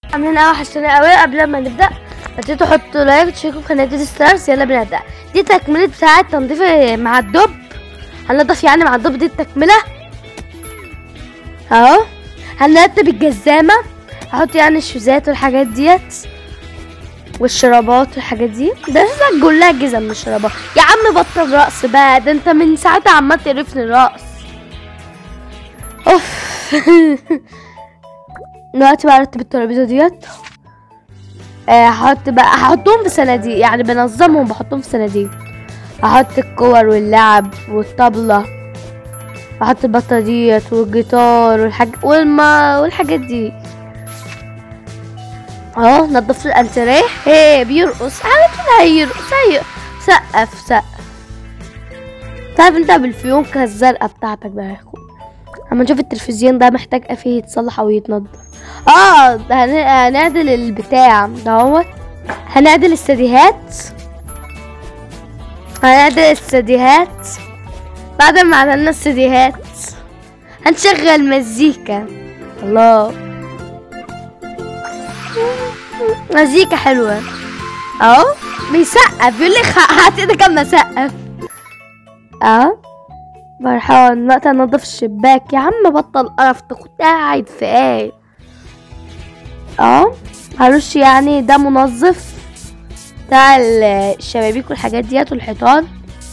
عاملين قهوة وحشتوني قوي قبل ما نبدأ ما تنسوا تحطوا لايك وتشتركوا في قناة ديدي ستارز يلا بينا نبدأ دي تكملة بتاعة تنظيف مع الدب هننضف يعني مع الدب دي التكملة اهو هنرتب الجزامة هحط يعني الشوزات والحاجات ديت والشرابات والحاجات دي ده لسه كلها جزم مش شرابات يا عم بطل رقص بقى ده انت من ساعتها عمال تقرفني الرقص اوف دلوقتي بقى ارتب الترابيزه ديت آه، هحط بقى هحطهم في صناديق يعني بنظمهم بحطهم في صناديق هحط الكور واللعب والطبلة هحط البطة ديت والجيتار والحاج والما والحاجات دي اهو نضفت الانتريه هي بيرقص على طول هيرقص هي سقف سقف تعرف انت بالفيونكة الزرقاء بتاعتك ده يا اخويا اما نشوف التلفزيون ده محتاج ايه يتصلح او يتنضف اه ده هن- هنعدل البتاع دهوت هنعدل السديهات هنعدل السديهات بعد ما عدلنا السديهات هنشغل مزيكا الله مزيكا حلوة اهو بيسقف بيقول لي خ- هات ايدك اما سقف اه فرحان وقت انضف الشباك يا عم بطل قرف انت كنت قاعد في ايه اه هرش يعني ده منظف بتاع ال- الشبابيك والحاجات ديت والحيطان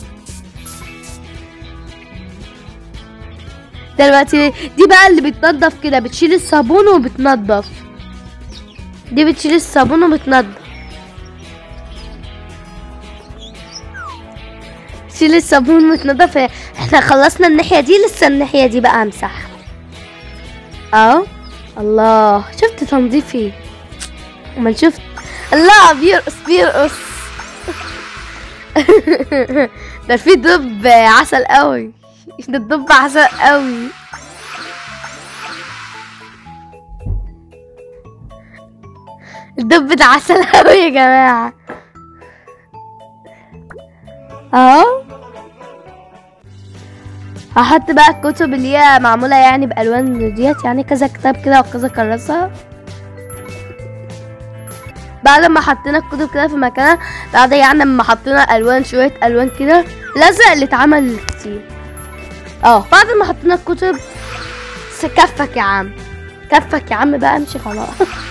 دلوقتي دي بقى اللي بتنضف كده بتشيل الصابون وبتنضف دي بتشيل الصابون وبتنضف شيل الصابون وتنضف احنا خلصنا الناحية دي لسه الناحية دي بقى امسحها اه الله شفت تنظيفي امال شفت الله بيرقص بيرقص ده في دب عسل قوي ده الدب عسل قوي الدب ده عسل قوي يا جماعة اهو هحط بقى الكتب اللي هي معمولة يعني بألوان ديت يعني كذا كتاب كده وكذا كراسة بعد ما حطينا الكتب كده في مكانها بعد يعني ما حطينا ألوان شوية ألوان كده لزق اللي اتعمل كتير اه بعد ما حطينا الكتب س- كفك يا عم كفك يا عم بقى امشي خلاص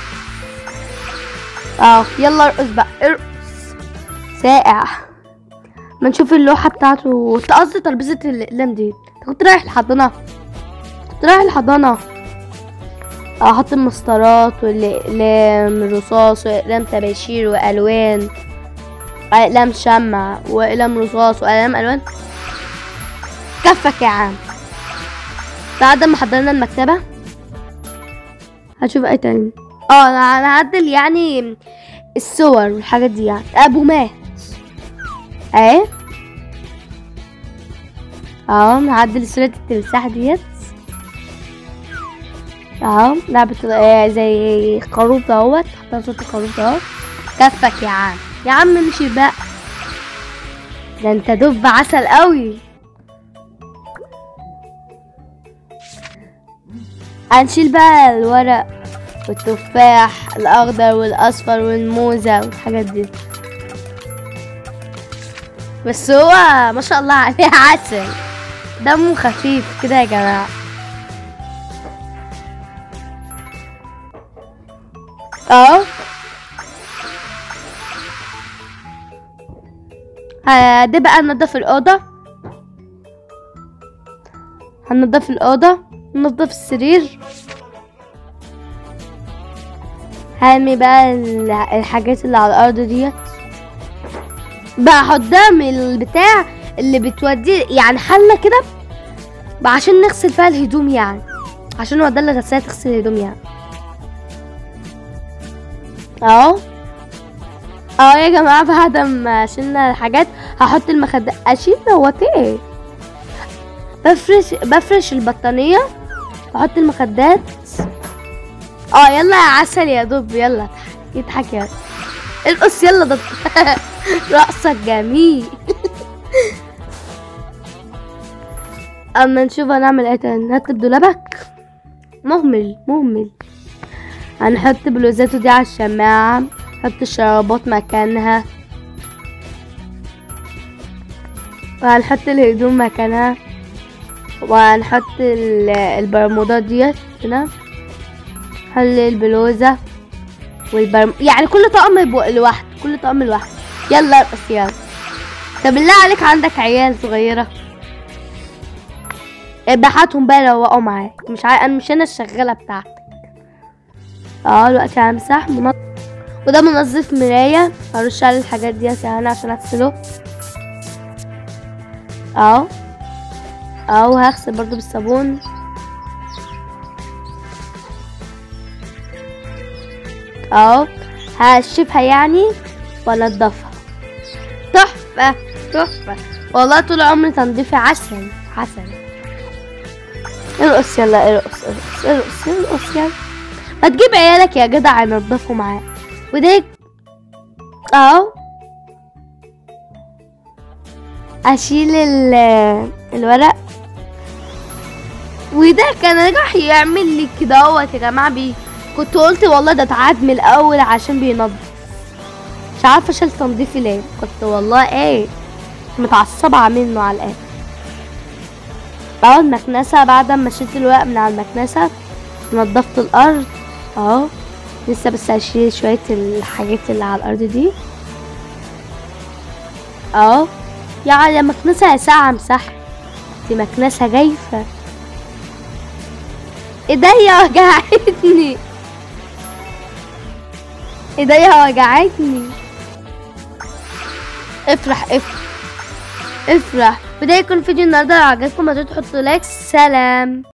اه يلا ارقص بقى ارقص ساقع ما نشوف اللوحة بتاعته قصدي ترابيزة الأقلام دي أنت كنت رايح الحضانة كنت رايح الحضانة أحط المسطرات والأقلام الرصاص وأقلام طباشير وألوان أقلام شمع وأقلام رصاص وأقلام ألوان كفك يا عم بعد ما حضرنا المكتبة هشوف ايه تاني اه انا أنا هعدل يعني الصور والحاجات دي يعني ابو مات اهي اهو نعدل صورة التمساح ديت اهو لعبة آه، زي خروف اهوت حطها صورة الخروف اهو كفك يا عم يا عم امشي بقى ده انت دب عسل قوي هنشيل بقى الورق والتفاح الاخضر والاصفر والموزة والحاجات دي بس هو ما شاء الله عليه عسل دمه خفيف كده يا جماعة اه ه- دي بقى ننضف الأوضة هننضف الأوضة ننضف السرير هرمي بقى ال- الحاجات اللي على الأرض ديت بقى قدام البتاع اللي بتودي يعني حلة كده بقى عشان نغسل فيها الهدوم يعني عشان هو ده اللي غسالة تغسل الهدوم يعني اهو اه يا جماعة بعد ما شلنا الحاجات هحط المخدة اشيل هو في ايه بفرش بفرش البطانية واحط المخدات اه يلا يا عسل يا دب يلا اضحك اضحك يا ارقص يلا ده رقصك جميل اما نشوف هنعمل ايه تاني نرتب دولابك مهمل مهمل هنحط بلوزاته دي على الشماعة نحط الشرابات مكانها وهنحط الهدوم مكانها وهنحط ال- البرمودات ديت هنا نحل البلوزة والبرم يعني كل طقم يبقى لوحده كل طقم لوحده يلا ارقص يلا طب بالله عليك عندك عيال صغيرة ابقى هاتهم بقى يروقوا معاك مش عارف انا مش انا الشغالة بتاعتك اه دلوقتي همسح منظف وده منظف مراية هرش عليه الحاجات ديت يعني عشان اغسله اهو اهو هغسل برضو بالصابون اهو هشفها يعني وانضفها تحفة تحفة والله طول عمري تنظيفي عسل عسل ارقص يلا ارقص ارقص ارقص ارقص يلا ما تجيب عيالك يا جدع ينضفوا معاك وده اهو اشيل ال- الورق وده كان راح يعمل لي كده اهوت يا جماعه بيه كنت قلت والله ده اتعاد من الاول عشان بينضف مش عارفه شلت تنظيفي ليه كنت والله ايه متعصبه منه على الاخر اهو المكنسه بعد ما شلت الورق من على المكنسه نضفت الارض اهو لسه بس هشيل شويه الحاجات اللي على الارض دي اهو يعني مكنسه يا ساعه امسحها دي مكنسه جايفه ايديا وجعتني ايديا وجعتني افرح افرح افرح وده يكون فيديو النهارده لو عجبكم ما تحطوا لايك سلام